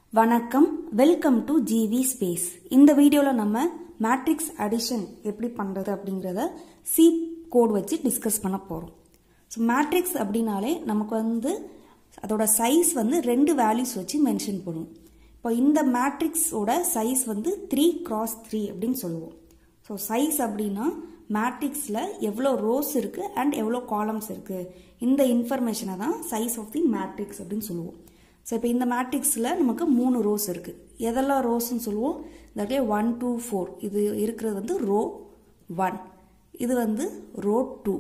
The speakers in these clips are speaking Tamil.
வணக்கம் வெல்கம் டு ஜிவி ஸ்பேஸ் இந்த வீடியோவில் நம்ம மேட்ரிக்ஸ் அடிஷன் எப்படி பண்ணுறது அப்படிங்கிறத சி கோட் வச்சு டிஸ்கஸ் பண்ண போகிறோம் ஸோ மேட்ரிக்ஸ் அப்படின்னாலே நமக்கு வந்து அதோட சைஸ் வந்து ரெண்டு வேல்யூஸ் வச்சு மென்ஷன் பண்ணுவோம் இப்போ இந்த மேட்ரிக்ஸோட சைஸ் வந்து த்ரீ கிராஸ் த்ரீ அப்படின்னு சொல்லுவோம் ஸோ சைஸ் அப்படின்னா மேட்ரிக்ஸில் எவ்வளோ ரோஸ் இருக்குது அண்ட் எவ்வளோ காலம்ஸ் இருக்குது இந்த இன்ஃபர்மேஷனை தான் சைஸ் ஆஃப் தி மேட்ரிக்ஸ் அப்படின்னு சொல்லுவோம் ஸோ இப்போ இந்த மேட்ரிக்ஸில் நமக்கு மூணு ரோஸ் இருக்குது எதெல்லாம் ரோஸ்ன்னு சொல்லுவோம் இந்த இடத்துல ஒன் டூ ஃபோர் இது இருக்கிறது வந்து ரோ ஒன் இது வந்து ரோ டூ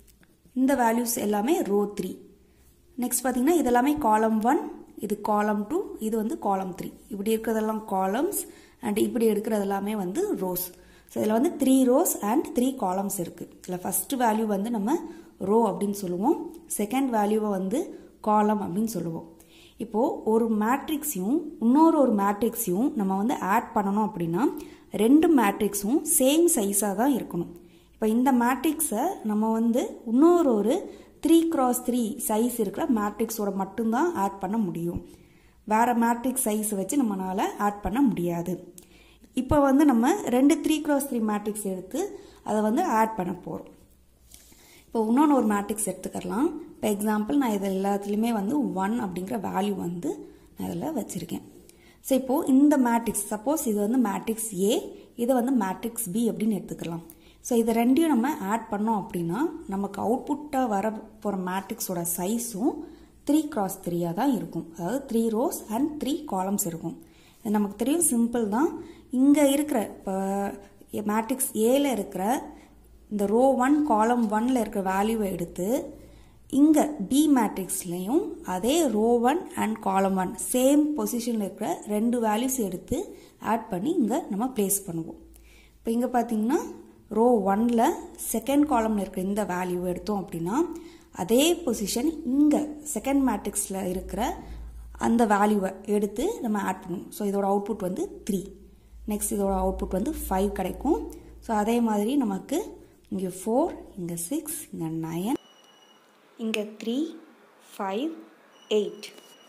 இந்த வேல்யூஸ் எல்லாமே ரோ த்ரீ நெக்ஸ்ட் பார்த்தீங்கன்னா இது எல்லாமே காலம் ஒன் இது காலம் டூ இது வந்து காலம் த்ரீ இப்படி இருக்கிறதெல்லாம் காலம்ஸ் அண்ட் இப்படி எடுக்கிறது எல்லாமே வந்து ரோஸ் ஸோ இதில் வந்து three rows and three columns இருக்குது இதில் ஃபஸ்ட்டு வேல்யூ வந்து நம்ம ரோ அப்படின்னு சொல்லுவோம் செகண்ட் வேல்யூவை வந்து காலம் அப்படின்னு சொல்லுவோம் இப்போது ஒரு மேட்ரிக்ஸையும் இன்னொரு ஒரு மேட்ரிக்ஸையும் நம்ம வந்து ஆட் பண்ணணும் அப்படின்னா ரெண்டு மேட்ரிக்ஸும் சேம் சைஸாக தான் இருக்கணும் இப்போ இந்த மேட்ரிக்ஸை நம்ம வந்து இன்னொரு ஒரு த்ரீ கிராஸ் த்ரீ சைஸ் இருக்கிற மேட்ரிக்ஸோட மட்டும்தான் ஆட் பண்ண முடியும் வேறு மேட்ரிக்ஸ் சைஸ் வச்சு நம்மளால் ஆட் பண்ண முடியாது இப்போ வந்து நம்ம ரெண்டு த்ரீ கிராஸ் த்ரீ மேட்ரிக்ஸ் எடுத்து அதை வந்து ஆட் பண்ண போகிறோம் இப்போ இன்னொன்று ஒரு மேட்ரிக்ஸ் எடுத்துக்கலாம் இப்போ எக்ஸாம்பிள் நான் இது எல்லாத்துலேயுமே வந்து ஒன் அப்படிங்கிற வேல்யூ வந்து நான் இதில் வச்சுருக்கேன் ஸோ இப்போது இந்த மேட்ரிக்ஸ் சப்போஸ் இது வந்து மேட்ரிக்ஸ் ஏ இதை வந்து மேட்ரிக்ஸ் பி அப்படின்னு எடுத்துக்கலாம் ஸோ இதை ரெண்டையும் நம்ம ஆட் பண்ணோம் அப்படின்னா நமக்கு அவுட்புட்டாக வர போகிற மேட்ரிக்ஸோட சைஸும் த்ரீ கிராஸ் த்ரீயாக தான் இருக்கும் அதாவது three rows and three columns இருக்கும் இது நமக்கு தெரியும் சிம்பிள் தான் இங்கே இருக்கிற இப்போ மேட்ரிக்ஸ் ஏல இருக்கிற இந்த ரோ ஒன் காலம் ஒன்ல இருக்கிற வேல்யூவை எடுத்து இங்கே பி மேட்ரிக்ஸ்லையும் அதே row one and column one same பொசிஷனில் இருக்கிற ரெண்டு வேல்யூஸ் எடுத்து ஆட் பண்ணி இங்கே நம்ம ப்ளேஸ் பண்ணுவோம் இப்போ இங்கே பார்த்தீங்கன்னா ரோ ஒன்ல செகண்ட் காலம்ல இருக்கிற இந்த வேல்யூ எடுத்தோம் அப்படின்னா அதே பொசிஷன் இங்கே செகண்ட் மேட்ரிக்ஸில் இருக்கிற அந்த வேல்யூவை எடுத்து நம்ம ஆட் பண்ணுவோம் ஸோ இதோட அவுட்புட் வந்து த்ரீ நெக்ஸ்ட் இதோட அவுட்புட் வந்து ஃபைவ் கிடைக்கும் ஸோ அதே மாதிரி நமக்கு இங்கே ஃபோர் இங்கே சிக்ஸ் இங்கே நயன் இங்கே த்ரீ ஃபைவ் எயிட்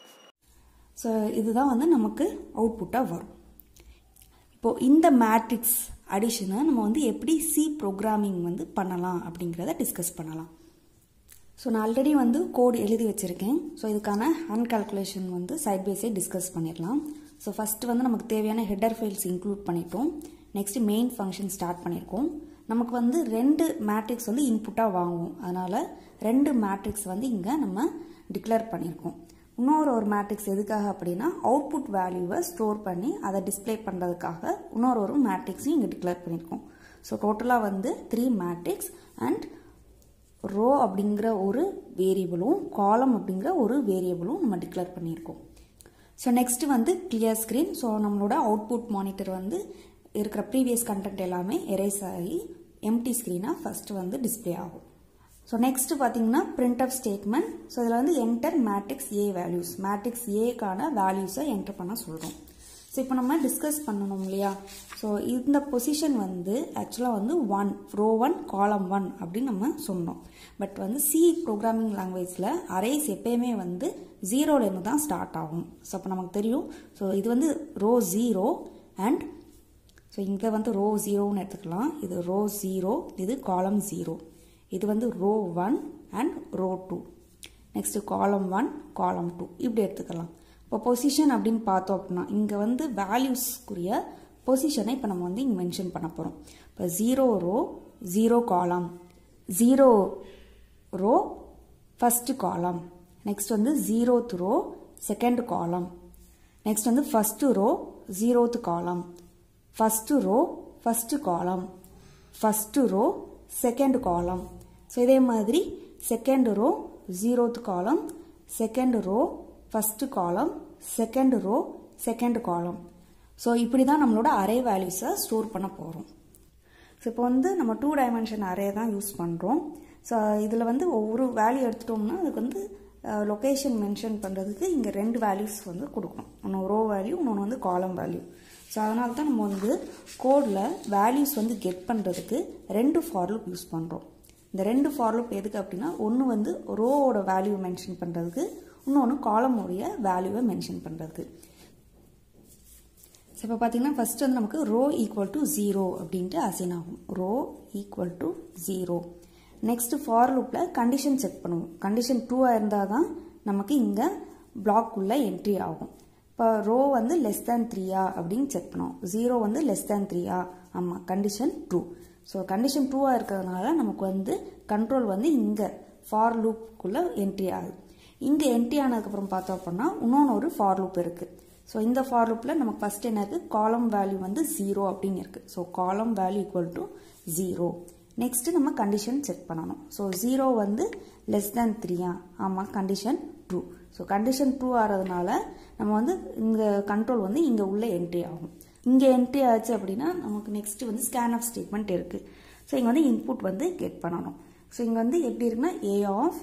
ஸோ இதுதான் வந்து நமக்கு அவுட்புட்டாக வரும் இப்போது இந்த மேட்ரிக்ஸ் அடிஷனை நம்ம வந்து எப்படி சி ப்ரோக்ராமிங் வந்து பண்ணலாம் அப்படிங்கிறத டிஸ்கஸ் பண்ணலாம் ஸோ நான் ஆல்ரெடி வந்து கோட் எழுதி வச்சுருக்கேன் ஸோ இதுக்கான ஹேண்ட் கால்குலேஷன் வந்து சைட் பை சைட் டிஸ்கஸ் பண்ணிடலாம் ஸோ ஃபஸ்ட்டு வந்து நமக்கு தேவையான ஹெட்டர் ஃபைல்ஸ் இன்க்ளூட் பண்ணிட்டோம் நெக்ஸ்ட் மெயின் ஃபங்க்ஷன் ஸ்டார்ட் பண்ணியிருக்கோம் நமக்கு வந்து ரெண்டு மேட்ரிக்ஸ் வந்து இன்புட்டாக வாங்குவோம் அதனால் ரெண்டு மேட்ரிக்ஸ் வந்து இங்கே நம்ம டிக்ளேர் பண்ணியிருக்கோம் இன்னொரு ஒரு மேட்ரிக்ஸ் எதுக்காக அப்படின்னா அவுட்புட் வேல்யூவை ஸ்டோர் பண்ணி அதை டிஸ்பிளே பண்ணுறதுக்காக இன்னொரு ஒரு மேட்ரிக்ஸையும் இங்கே டிக்ளேர் பண்ணியிருக்கோம் ஸோ டோட்டலாக வந்து த்ரீ மேட்ரிக்ஸ் அண்ட் ரோ அப்படிங்கிற ஒரு வேரியபிளும் காலம் அப்படிங்கிற ஒரு வேரியபிளும் நம்ம டிக்ளேர் பண்ணியிருக்கோம் ஸோ நெக்ஸ்ட் வந்து கிளியர் ஸ்க்ரீன் ஸோ நம்மளோட அவுட்புட் மானிட்டர் வந்து இருக்கிற ப்ரீவியஸ் கண்டென்ட் எல்லாமே எரேஸ் ஆகி எம்டி ஸ்க்ரீனாக ஃபஸ்ட்டு வந்து டிஸ்பிளே ஆகும் ஸோ நெக்ஸ்ட் பார்த்தீங்கன்னா பிரிண்ட் அப் ஸ்டேட்மெண்ட் ஸோ இதில் வந்து enter matrix A values matrix ஏக்கான வேல்யூஸை என்டர் பண்ண சொல்கிறோம் ஸோ இப்போ நம்ம டிஸ்கஸ் பண்ணணும் இல்லையா ஸோ இந்த பொசிஷன் வந்து ஆக்சுவலாக வந்து one row one column one அப்படின்னு நம்ம சொன்னோம் பட் வந்து சி ப்ரோக்ராமிங் லாங்குவேஜில் அரேஸ் எப்பயுமே வந்து ஜீரோலேருந்து தான் ஸ்டார்ட் ஆகும் ஸோ அப்போ நமக்கு தெரியும் ஸோ இது வந்து ரோ ஜீரோ அண்ட் ஸோ இங்கே வந்து ரோ ஜீரோன்னு எடுத்துக்கலாம் இது ரோ ஜீரோ இது காலம் ஜீரோ இது வந்து row one and row two next column one column two இப்படி எடுத்துக்கலாம் இப்போ பொசிஷன் அப்படின்னு பார்த்தோம் அப்படின்னா இங்கே வந்து வேல்யூஸ்க்குரிய பொசிஷனை இப்போ நம்ம வந்து இங்கே மென்ஷன் பண்ண போகிறோம் இப்போ zero row zero column zero row first column next வந்து zeroth row second column next வந்து first row zeroth column first row first column first row second column so இதே மாதிரி second row zeroth column second row first column second row second column so இப்படி தான் நம்மளோட அரே வேல்யூஸை ஸ்டோர் பண்ண போகிறோம் ஸோ இப்போ வந்து நம்ம டூ டைமென்ஷன் அரே தான் யூஸ் பண்ணுறோம் ஸோ இதில் வந்து ஒவ்வொரு வேல்யூ எடுத்துட்டோம்னா அதுக்கு வந்து லொக்கேஷன் மென்ஷன் பண்ணுறதுக்கு இங்கே ரெண்டு வேல்யூஸ் வந்து கொடுக்கணும் ஒன்று ரோ வேல்யூ இன்னொன்று வந்து காலம் வேல்யூ ஸோ அதனால தான் நம்ம வந்து கோடில் வேல்யூஸ் வந்து கெட் பண்ணுறதுக்கு ரெண்டு ஃபார்லுப் யூஸ் பண்ணுறோம் இந்த ரெண்டு ஃபார்லுப் எதுக்கு அப்படின்னா ஒன்று வந்து ரோவோட வேல்யூ மென்ஷன் பண்ணுறதுக்கு இன்னொன்று காலமுடைய வேல்யூவை மென்ஷன் பண்ணுறதுக்கு ஸோ இப்போ பார்த்தீங்கன்னா ஃபஸ்ட்டு வந்து நமக்கு ரோ ஈக்குவல் டு ஜீரோ அப்படின்ட்டு அசைன் ஆகும் row equal to zero next for லூப்பில் கண்டிஷன் செக் பண்ணுவோம் கண்டிஷன் டூவாக இருந்தால் தான் நமக்கு இங்கே பிளாக்குள்ளே என்ட்ரி ஆகும் இப்போ ரோ வந்து லெஸ் தேன் த்ரீயா அப்படின்னு செக் பண்ணுவோம் ஜீரோ வந்து லெஸ் தேன் த்ரீயா ஆமாம் கண்டிஷன் ட்ரூ ஸோ கண்டிஷன் ட்ரூவாக இருக்கிறதுனால நமக்கு வந்து கண்ட்ரோல் வந்து இங்கே ஃபார் லூப்புக்குள்ளே என்ட்ரி ஆகுது இங்கே என்ட்ரி ஆனதுக்கப்புறம் பார்த்தோம் அப்படின்னா இன்னொன்று ஒரு ஃபார் லூப் இருக்குது ஸோ இந்த ஃபார் லூப்பில் நமக்கு ஃபஸ்ட் என்ன இருக்குது காலம் வேல்யூ வந்து ஜீரோ அப்படின்னு இருக்குது so column value equal to zero next நம்ம கண்டிஷன் செக் பண்ணணும் ஸோ ஜீரோ வந்து லெஸ் தேன் த்ரீயா ஆமாம் condition true so condition true ஆகிறதுனால நம்ம வந்து இந்த கண்ட்ரோல் வந்து இங்கே உள்ள என்ட்ரி ஆகும் இங்கே என்ட்ரி ஆச்சு அப்படின்னா நமக்கு நெக்ஸ்ட் வந்து ஸ்கேன் ஆஃப் ஸ்டேட்மெண்ட் இருக்குது ஸோ இங்கே வந்து இன்புட் வந்து கெட் பண்ணணும் ஸோ இங்கே வந்து எப்படி இருக்குன்னா A of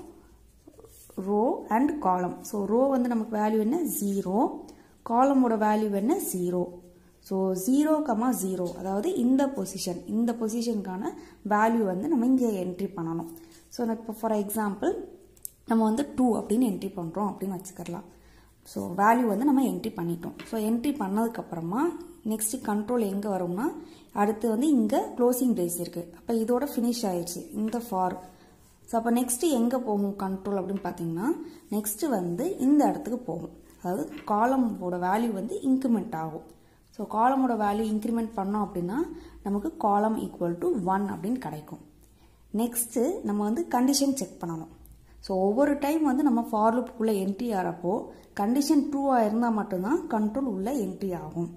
row and column so row வந்து நமக்கு வேல்யூ என்ன ஜீரோ காலமோட வேல்யூ என்ன zero so zero comma zero அதாவது இந்த பொசிஷன் இந்த பொசிஷனுக்கான வேல்யூ வந்து நம்ம இங்கே என்ட்ரி பண்ணணும் ஸோ இப்போ ஃபார் எக்ஸாம்பிள் நம்ம வந்து டூ அப்படின்னு என்ட்ரி பண்ணுறோம் அப்படின்னு வச்சுக்கலாம் ஸோ வேல்யூ வந்து நம்ம என்ட்ரி பண்ணிட்டோம் ஸோ என்ட்ரி பண்ணதுக்கப்புறமா நெக்ஸ்ட் கண்ட்ரோல் எங்கே வரும்னா அடுத்து வந்து இங்கே க்ளோசிங் பிரேஸ் இருக்குது அப்போ இதோட ஃபினிஷ் ஆயிடுச்சு இந்த ஃபார் ஸோ அப்போ நெக்ஸ்ட்டு எங்கே போகும் கண்ட்ரோல் அப்படின்னு பார்த்தீங்கன்னா நெக்ஸ்ட்டு வந்து இந்த இடத்துக்கு போகும் அதாவது காலமோட வேல்யூ வந்து இன்க்ரிமெண்ட் ஆகும் ஸோ காலமோட வேல்யூ இன்க்ரிமெண்ட் பண்ணோம் அப்படின்னா நமக்கு காலம் ஈக்குவல் டு ஒன் அப்படின்னு கிடைக்கும் நெக்ஸ்ட்டு நம்ம வந்து கண்டிஷன் செக் பண்ணணும் ஸோ ஒவ்வொரு டைம் வந்து நம்ம ஃபார் லூப்புக்குள்ளே என்ட்ரி ஆகிறப்போ கண்டிஷன் டூவாக இருந்தால் மட்டும்தான் கண்ட்ரோல் உள்ளே என்ட்ரி ஆகும்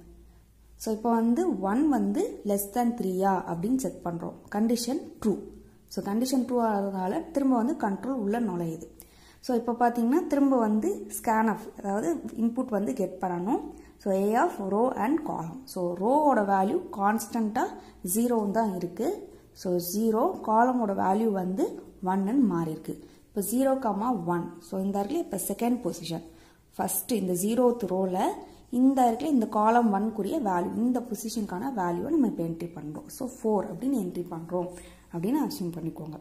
ஸோ இப்போ வந்து ஒன் வந்து லெஸ் தேன் த்ரீயா அப்படின்னு செக் பண்ணுறோம் condition true so condition true ஆகிறதுனால திரும்ப வந்து கண்ட்ரோல் உள்ளே நுழையுது ஸோ இப்போ பார்த்தீங்கன்னா திரும்ப வந்து ஸ்கேன் ஆஃப் அதாவது இன்புட் வந்து கெட் பண்ணணும் so A of row and column so ரோவோட வேல்யூ கான்ஸ்டண்ட்டாக ஜீரோன்னு தான் இருக்குது ஸோ ஜீரோ காலமோட வேல்யூ வந்து ஒன்னு மாறி இருக்கு இப்போ ஜீரோ கமா ஒன் ஸோ இந்த இடத்துல இப்போ செகண்ட் பொசிஷன் ஃபஸ்ட்டு இந்த ஜீரோத் ரோவில் இந்த இடத்துல இந்த காலம் ஒன்க்குரிய வேல்யூ இந்த பொசிஷனுக்கான வேல்யூவை நம்ம இப்போ என்ட்ரி பண்ணுறோம் ஸோ ஃபோர் அப்படின்னு என்ட்ரி பண்ணுறோம் அப்படின்னு அசியூம் பண்ணிக்கோங்க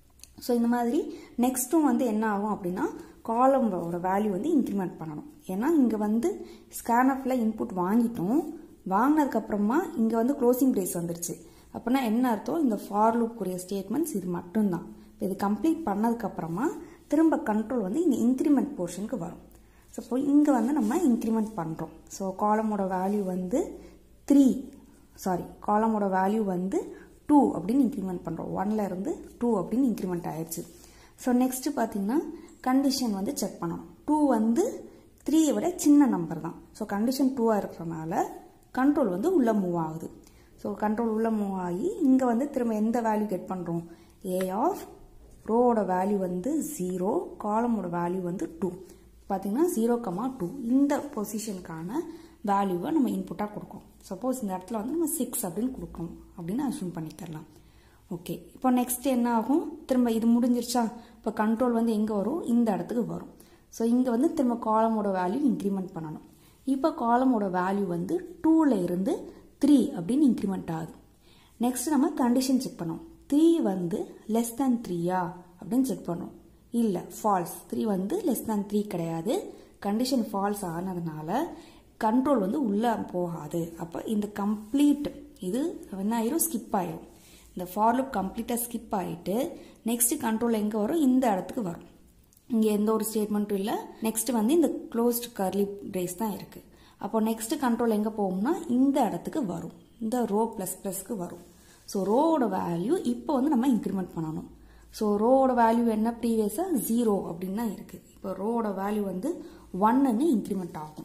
ஸோ இந்த மாதிரி நெக்ஸ்ட்டும் வந்து என்ன ஆகும் அப்படின்னா காலமோட வேல்யூ வந்து இன்க்ரிமெண்ட் பண்ணணும் ஏன்னா இங்கே வந்து ஸ்கேனப்பில் இன்புட் வாங்கிட்டோம் வாங்கினதுக்கப்புறமா இங்கே வந்து க்ளோசிங் ப்ரைஸ் வந்துருச்சு அப்படின்னா என்ன அர்த்தம் இந்த ஃபார் லூப்புக்குரிய ஸ்டேட்மெண்ட்ஸ் இது மட்டும்தான் இப்போ இது கம்ப்ளீட் பண்ணதுக்கப்புறமா திரும்ப கண்ட்ரோல் வந்து இந்த இன்க்ரிமெண்ட் போர்ஷனுக்கு வரும் ஸோ இப்போ இங்கே வந்து நம்ம இன்க்ரிமெண்ட் பண்ணுறோம் ஸோ காலமோட வேல்யூ வந்து த்ரீ சாரி காலமோட வேல்யூ வந்து டூ அப்படின்னு இன்க்ரிமெண்ட் பண்ணுறோம் ஒன்ல இருந்து டூ அப்படின்னு இன்க்ரிமெண்ட் ஆயிடுச்சு ஸோ நெக்ஸ்ட் பார்த்தீங்கன்னா கண்டிஷன் வந்து செக் பண்ணணும் டூ வந்து த்ரீயை விட சின்ன நம்பர் தான் ஸோ கண்டிஷன் டூவாக இருக்கிறனால கண்ட்ரோல் வந்து உள்ளே மூவ் ஆகுது ஸோ கண்ட்ரோல் உள்ளே மூவ் ஆகி இங்கே வந்து திரும்ப எந்த வேல்யூ கெட் பண்ணுறோம் ஏ ஆஃப் ரோவோட வேல்யூ வந்து ஜீரோ காலமோட வேல்யூ வந்து டூ பார்த்தீங்கன்னா ஜீரோ கமா டூ இந்த பொசிஷனுக்கான வேல்யூவை நம்ம இன்புட்டாக கொடுக்கணும் சப்போஸ் இந்த இடத்துல வந்து நம்ம சிக்ஸ் அப்படின்னு கொடுக்கணும் அப்படின்னு அசூம் பண்ணிக்கலாம் ஓகே இப்போ நெக்ஸ்ட் என்ன ஆகும் திரும்ப இது முடிஞ்சிருச்சா இப்போ கண்ட்ரோல் வந்து எங்கே வரும் இந்த இடத்துக்கு வரும் ஸோ இங்கே வந்து திரும்ப காலமோட வேல்யூ இன்க்ரிமெண்ட் பண்ணணும் இப்போ காலமோட வேல்யூ வந்து டூவில் இருந்து த்ரீ அப்படின்னு இன்க்ரிமெண்ட் ஆகுது நெக்ஸ்ட் நம்ம கண்டிஷன் செக் பண்ணோம் த்ரீ வந்து லெஸ் தேன் த்ரீயா அப்படின்னு செக் பண்ணோம் இல்லை ஃபால்ஸ் த்ரீ வந்து லெஸ் தேன் த்ரீ கிடையாது கண்டிஷன் ஃபால்ஸ் ஆனதுனால கண்ட்ரோல் வந்து உள்ளே போகாது அப்போ இந்த கம்ப்ளீட் இது என்ன ஆயிரும் ஸ்கிப் ஆயிரும் இந்த ஃபார் லுக் கம்ப்ளீட்டாக ஸ்கிப் ஆகிட்டு நெக்ஸ்ட் கண்ட்ரோல் எங்கே வரும் இந்த இடத்துக்கு வரும் இங்கே எந்த ஒரு ஸ்டேட்மெண்ட்டும் இல்லை நெக்ஸ்ட் வந்து இந்த க்ளோஸ்ட் கர்லி பிரேஸ் தான் இருக்குது அப்போ நெக்ஸ்ட் கண்ட்ரோல் எங்கே போகும்னா இந்த இடத்துக்கு வரும் இந்த ரோ ப்ளஸ் ப்ளஸ்க்கு வரும் ஸோ ரோவோட வேல்யூ இப்போ வந்து நம்ம இன்க்ரிமெண்ட் பண்ணணும் ஸோ ரோவோட வேல்யூ என்ன ப்ரீவியஸாக ஜீரோ அப்படின்னு தான் இருக்குது இப்போ ரோவோட வேல்யூ வந்து ஒன்னு இன்க்ரிமெண்ட் ஆகும்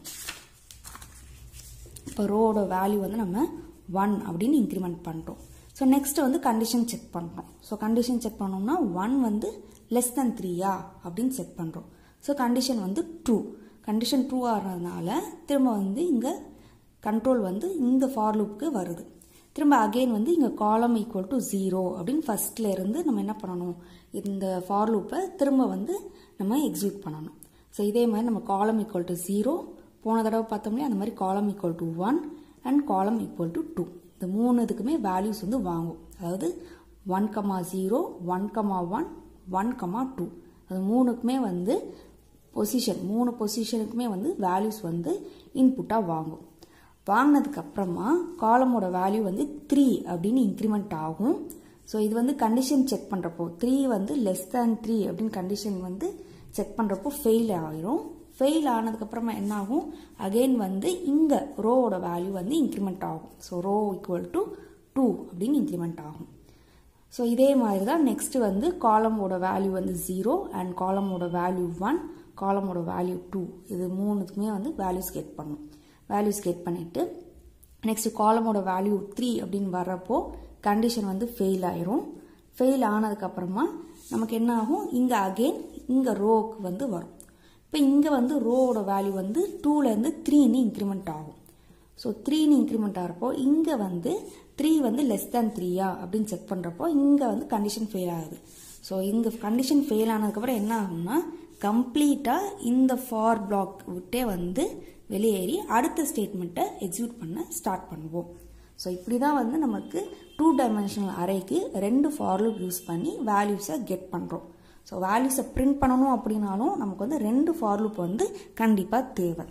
இப்போ ரோவோட வேல்யூ வந்து நம்ம ஒன் அப்படின்னு இன்க்ரிமெண்ட் பண்ணுறோம் ஸோ நெக்ஸ்ட் வந்து கண்டிஷன் செக் பண்ணுறோம் ஸோ கண்டிஷன் செக் பண்ணோம்னா ஒன் வந்து லெஸ் தேன் த்ரீயா அப்படின்னு செக் பண்ணுறோம் ஸோ கண்டிஷன் வந்து ட்ரூ கண்டிஷன் ட்ரூ ஆகிறதுனால திரும்ப வந்து இங்கே கண்ட்ரோல் வந்து இந்த ஃபார் லூப்புக்கு வருது திரும்ப அகெயின் வந்து இங்கே காலம் ஈக்குவல் டு ஜீரோ அப்படின்னு ஃபஸ்ட்டில் இருந்து நம்ம என்ன பண்ணணும் இந்த ஃபார் லூப்பை திரும்ப வந்து நம்ம எக்ஸிக்யூட் பண்ணணும் ஸோ இதே மாதிரி நம்ம காலம் ஈக்குவல் டு ஜீரோ போன தடவை பார்த்தோம்லையே அந்த மாதிரி column equal to one and column equal to two இந்த மூணு இதுக்குமே வேல்யூஸ் வந்து வாங்கும் அதாவது one comma zero one comma one one comma two அது மூணுக்குமே வந்து பொசிஷன் மூணு பொசிஷனுக்குமே வந்து வேல்யூஸ் வந்து இன்புட்டாக வாங்கும் வாங்கினதுக்கு அப்புறமா காலமோட வேல்யூ வந்து த்ரீ அப்படின்னு இன்க்ரிமெண்ட் ஆகும் ஸோ இது வந்து கண்டிஷன் செக் பண்ணுறப்போ த்ரீ வந்து லெஸ் தேன் த்ரீ அப்படின்னு கண்டிஷன் வந்து செக் பண்ணுறப்போ ஃபெயில் ஆயிரும் ஃபெயில் ஆனதுக்கப்புறமா என்ன ஆகும் அகெயின் வந்து இங்கே ரோவோட வேல்யூ வந்து இன்க்ரிமெண்ட் ஆகும் so row equal to two அப்படின்னு இன்க்ரிமெண்ட் ஆகும் ஸோ இதே மாதிரி தான் நெக்ஸ்ட் வந்து காலமோட வேல்யூ வந்து ஜீரோ அண்ட் காலமோட வேல்யூ ஒன் காலமோட வேல்யூ டூ இது மூணுத்துக்குமே வந்து வேல்யூஸ் கெட் பண்ணும் வேல்யூஸ் கெட் பண்ணிவிட்டு நெக்ஸ்ட் காலமோட வேல்யூ த்ரீ அப்படின்னு வர்றப்போ கண்டிஷன் வந்து ஃபெயில் ஆயிரும் ஃபெயில் ஆனதுக்கப்புறமா நமக்கு என்ன ஆகும் இங்கே அகெயின் இங்கே ரோக்கு வந்து வரும் இப்போ இங்கே வந்து ரோவோட வேல்யூ வந்து டூலேருந்து த்ரீன்னு இன்க்ரிமெண்ட் ஆகும் ஸோ த்ரீன்னு இன்க்ரிமெண்ட் ஆகிறப்போ இங்கே வந்து த்ரீ வந்து லெஸ் தேன் த்ரீயா அப்படின்னு செக் பண்ணுறப்போ இங்கே வந்து கண்டிஷன் ஃபெயில் ஆகுது ஸோ இங்கே கண்டிஷன் ஃபெயில் ஆனதுக்கப்புறம் என்ன ஆகும்னா கம்ப்ளீட்டாக இந்த ஃபார் பிளாக் விட்டே வந்து வெளியேறி அடுத்த ஸ்டேட்மெண்ட்டை எக்ஸிக்யூட் பண்ண ஸ்டார்ட் பண்ணுவோம் ஸோ இப்படி தான் வந்து நமக்கு டூ டைமென்ஷனல் அரேக்கு ரெண்டு ஃபார்லூப் யூஸ் பண்ணி வேல்யூஸை கெட் பண்ணுறோம் ஸோ வேல்யூஸை பிரிண்ட் பண்ணணும் அப்படின்னாலும் நமக்கு வந்து ரெண்டு ஃபார்லூப் வந்து கண்டிப்பாக தேவை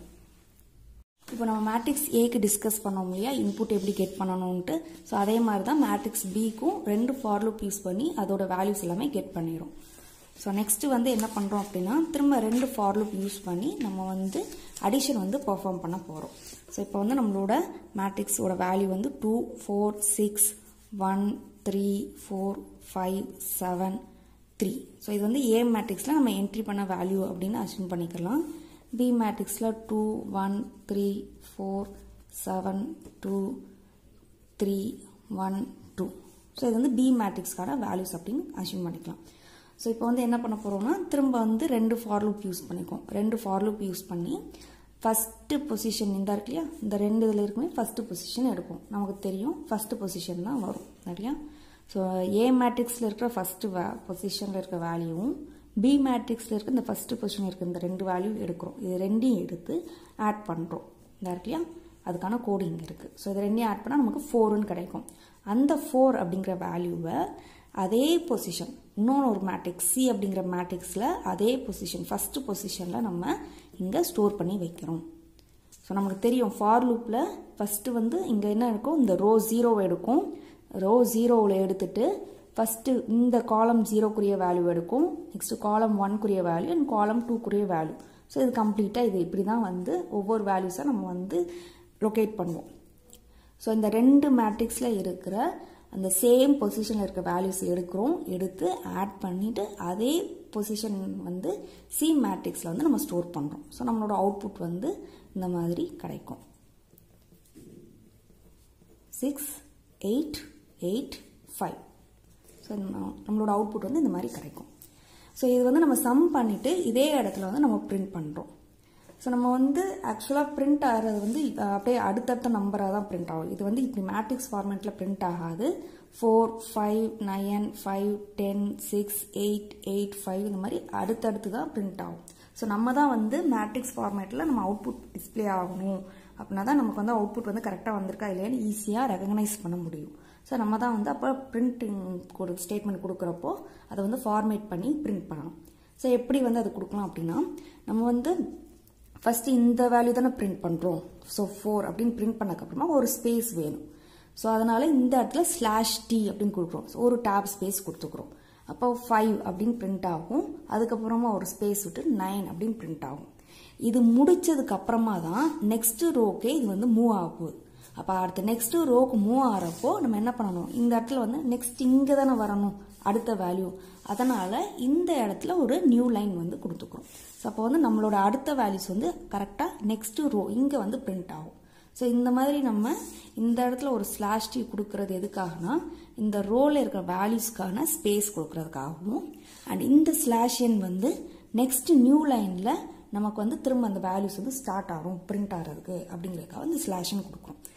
இப்போ நம்ம மேட்ரிக்ஸ் ஏக்கு டிஸ்கஸ் பண்ணோம் இல்லையா இன்புட் எப்படி கெட் பண்ணணும்ன்ட்டு ஸோ அதே மாதிரி தான் மேட்ரிக்ஸ் பிக்கும் ரெண்டு ஃபார்லூப் யூஸ் பண்ணி அதோட வேல்யூஸ் எல்லாமே கெட் பண்ணிடும் ஸோ நெக்ஸ்ட்டு வந்து என்ன பண்ணுறோம் அப்படின்னா திரும்ப ரெண்டு ஃபார்லூப் யூஸ் பண்ணி நம்ம வந்து அடிஷன் வந்து பர்ஃபார்ம் பண்ண போகிறோம் ஸோ இப்போ வந்து நம்மளோட மேட்ரிக்ஸோட வேல்யூ வந்து two four six one three four five seven three so இது வந்து ஏ மேட்ரிக்ஸில் நம்ம என்ட்ரி பண்ண வேல்யூ அப்படின்னு அசியூம் பண்ணிக்கலாம் பி மேட்ரிக்ஸில் two one three four seven two three one two so இது வந்து பி மேட்ரிக்ஸ்க்கான வேல்யூஸ் அப்படின்னு அசியூம் பண்ணிக்கலாம் ஸோ இப்போ வந்து என்ன பண்ண போகிறோம்னா திரும்ப வந்து ரெண்டு ஃபார்லூப் யூஸ் பண்ணிக்கோம் ரெண்டு ஃபார்லூப் யூஸ் பண்ணி ஃபஸ்ட்டு பொசிஷன் இந்த இருக்கு இல்லையா இந்த ரெண்டு இதில் இருக்குமே ஃபஸ்ட்டு பொசிஷன் எடுப்போம் நமக்கு தெரியும் ஃபஸ்ட்டு பொசிஷன் தான் வரும் இல்லையா ஸோ ஏ மேட்ரிக்ஸில் இருக்கிற ஃபஸ்ட்டு வே பொசிஷனில் இருக்கிற வேல்யூவும் பி மேட்ரிக்ஸில் இருக்க இந்த ஃபஸ்ட்டு பொசிஷன் இருக்க இந்த ரெண்டு வேல்யூ எடுக்கிறோம் இது ரெண்டையும் எடுத்து ஆட் பண்ணுறோம் இந்த இருக்கு இல்லையா அதுக்கான கோடிங் இருக்குது ஸோ இது ரெண்டையும் ஆட் பண்ணால் நமக்கு ஃபோருன்னு கிடைக்கும் அந்த ஃபோர் அப்படிங்கிற வேல்யூவை அதே பொசிஷன் இன்னொன்று ஒரு மேட்ரிக்ஸ் சி அப்படிங்கிற மேட்ரிக்ஸில் அதே பொசிஷன் ஃபஸ்ட்டு பொசிஷனில் நம்ம இங்கே ஸ்டோர் பண்ணி வைக்கிறோம் ஸோ நமக்கு தெரியும் ஃபார் லூப்பில் ஃபஸ்ட்டு வந்து இங்கே என்ன இருக்கும் இந்த ரோ ஜீரோவை எடுக்கும் ரோ ஜீரோவில் எடுத்துட்டு ஃபஸ்ட்டு இந்த காலம் ஜீரோக்குரிய வேல்யூ எடுக்கும் நெக்ஸ்ட்டு காலம் ஒன்க்குரிய வேல்யூ அண்ட் காலம் டூக்குரிய வேல்யூ ஸோ இது கம்ப்ளீட்டாக இது இப்படி தான் வந்து ஒவ்வொரு வேல்யூஸை நம்ம வந்து லொக்கேட் பண்ணுவோம் ஸோ இந்த ரெண்டு மேட்ரிக்ஸில் இருக்கிற அந்த சேம் பொசிஷனில் இருக்க வேல்யூஸ் எடுக்கிறோம் எடுத்து ஆட் பண்ணிவிட்டு அதே பொசிஷன் வந்து சி மேட்ரிக்ஸில் வந்து நம்ம ஸ்டோர் பண்ணுறோம் ஸோ நம்மளோட அவுட்புட் வந்து இந்த மாதிரி கிடைக்கும் six eight eight five so நம்மளோட அவுட்புட் வந்து இந்த மாதிரி கிடைக்கும் ஸோ இது வந்து நம்ம சம் பண்ணிவிட்டு இதே இடத்துல வந்து நம்ம பிரிண்ட் பண்ணுறோம் ஸோ நம்ம வந்து ஆக்சுவலாக பிரிண்ட் ஆகிறது வந்து அப்படியே அடுத்தடுத்த நம்பராக தான் பிரிண்ட் ஆகும் இது வந்து இப்படி மேட்ரிக்ஸ் ஃபார்மேட்டில் பிரிண்ட் ஆகாது four five nine five ten six eight eight five இந்த மாதிரி அடுத்தடுத்து தான் பிரிண்ட் ஆகும் ஸோ நம்ம தான் வந்து மேட்ரிக்ஸ் ஃபார்மேட்டில் நம்ம அவுட்புட் டிஸ்பிளே ஆகணும் அப்படின்னா தான் நமக்கு வந்து அவுட்புட் வந்து கரெக்டாக வந்திருக்கா இல்லையான்னு ஈஸியாக ரெகனைஸ் பண்ண முடியும் ஸோ நம்ம தான் வந்து அப்போ பிரிண்டிங் கொடு ஸ்டேட்மெண்ட் கொடுக்குறப்போ அதை வந்து ஃபார்மேட் பண்ணி பிரிண்ட் பண்ணணும் ஸோ எப்படி வந்து அது கொடுக்கலாம் அப்படின்னா நம்ம வந்து ஃபஸ்ட்டு இந்த வேல்யூ தானே பிரிண்ட் பண்ணுறோம் ஸோ ஃபோர் அப்படின்னு பிரிண்ட் பண்ணக்கப்புறமா ஒரு ஸ்பேஸ் வேணும் ஸோ அதனால் இந்த இடத்துல ஸ்லாஷ் டி அப்படின்னு கொடுக்குறோம் ஸோ ஒரு டேப் ஸ்பேஸ் கொடுத்துக்குறோம் அப்போ ஃபைவ் அப்படின்னு பிரிண்ட் ஆகும் அதுக்கப்புறமா ஒரு ஸ்பேஸ் விட்டு நைன் அப்படின்னு பிரிண்ட் ஆகும் இது முடிச்சதுக்கு அப்புறமா தான் நெக்ஸ்ட் ரோக்கே இது வந்து மூவ் ஆக போகுது அப்போ அடுத்த நெக்ஸ்ட் ரோக்கு மூவ் ஆகிறப்போ நம்ம என்ன பண்ணணும் இந்த இடத்துல வந்து நெக்ஸ்ட் இங்கே தானே வரணும் அடுத்த வேல்யூ அதனால் இந்த இடத்துல ஒரு நியூ லைன் வந்து கொடுத்துக்குறோம் ஸோ அப்போ வந்து நம்மளோட அடுத்த வேல்யூஸ் வந்து கரெக்டாக நெக்ஸ்ட் ரோ இங்கே வந்து பிரிண்ட் ஆகும் ஸோ இந்த மாதிரி நம்ம இந்த இடத்துல ஒரு ஸ்லாஷ் டி கொடுக்கறது எதுக்காகனா இந்த ரோவில் இருக்கிற வேல்யூஸ்க்கான ஸ்பேஸ் கொடுக்கறதுக்காகவும் அண்ட் இந்த ஸ்லாஷ் எண் வந்து நெக்ஸ்ட் நியூ லைனில் நமக்கு வந்து திரும்ப அந்த வேல்யூஸ் வந்து ஸ்டார்ட் ஆகும் பிரிண்ட் ஆகிறதுக்கு அப்படிங்கிறதுக்காக இந்த ஸ்லாஷ்னு கொடுக்குறோம்